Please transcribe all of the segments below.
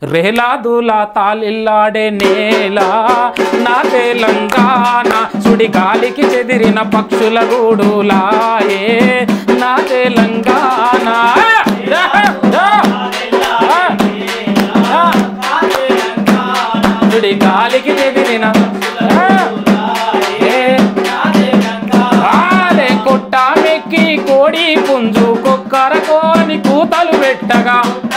రేలాదులా తాలిల్లాడే నేల నా తెలంగాణ సుడి గాలికి చెదిరిన పక్షుల గూడులాయే నా తెలంగాణ సుడి గాలికి చెదిరిన ఏ ఆలే కొట్టామెక్కి కోడి పుంజు కొక్కరకోని కూతలు పెట్టగా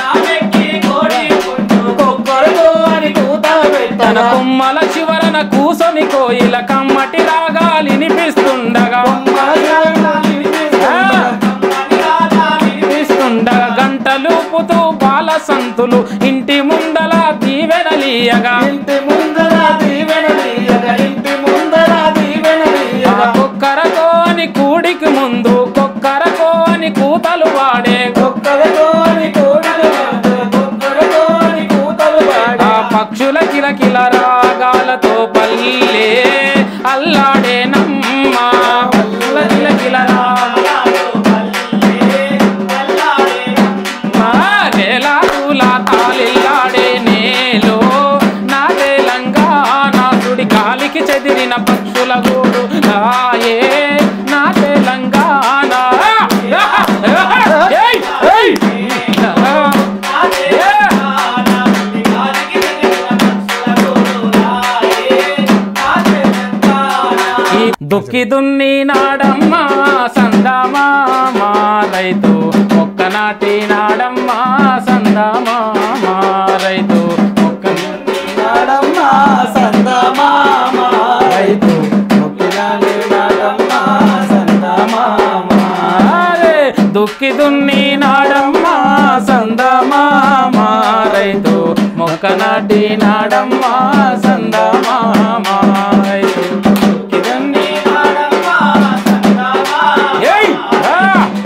కొక్కరకో అని కూతలు పెట్టన కొమ్మల చివరన కూసొని కోయిల కమ్మటి రాగాలినిపిస్తుండగా వినిపిస్తుండగా గంటలుపుతూ బాల సంతులు ఇంటి ముందల దీవెనలీయగా ఇంటి ముందర దీవెనలీయగా ఇంటి ముందర దీవెనలీయగా కొక్కరకో అని కూడికి ముందు కొక్కరకో అని కూతలు వాడే ఒక్కరితోని కోడిలు ఒక్కరితోని కూతలు ఆ పాడి పక్షుల కిలకిల రాగాలతో పల్లె అల్లాడే నమ్మ పక్షుల కిలకిల నేలాదుల తాలిల్లాడే నేలో నా తెలంగాణ సుడి గాలికి చెదిరిన పక్షుల గూడు నాయే నా తెలంగాణ ఏయ్! ఏయ్! ఈ దుక్కి దున్ని నాడమ్మా సందమా రైతు ఒక్క నాటి నాడమ్మా సందమా రైతు ఒక్క నాడమ్మ సందమామ రైతు మొక్కినాని నాడమ్మ సందమామ అరే దుక్కి దున్ని నాడమ్మా సందమా రైతు మొక్క నాటి నాడమ్మా సందమా రైతు దుక్కి దున్ని నాడమ్మ సందమామ ఏయ్! ఆ!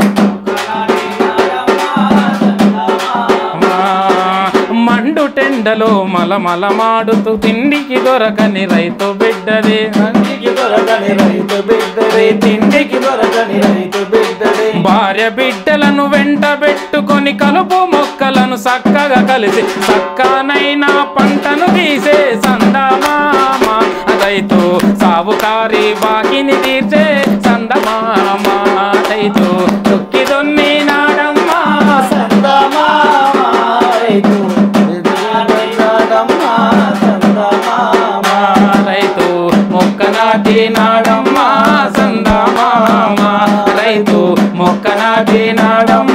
మా మండు టెండలో మలమల మాడుతూ తిండికి దొరకని రైతు బిడ్డది తండ్రికి దొరకని రైతు బిడ్డడే తిండికి దొరకని రైతు బిడ్డడే భార్య బిడ్డలను వెంట పెట్టుకొని కలుపు మొక్కలను చక్కగా కలిసి చక్కనైనా పంటను తీసే సందమామ రైతు సావుకారి బాకిని తీర్చే సందమామ రైతు దుక్కి దొన్ని నాడమ్మా సందమామ రైతు నాడమ్మ సందమామ రైతు మొక్క నాటి నాడమ్మా సందమామ రైతు మొక్క నాటి నాడమ్మ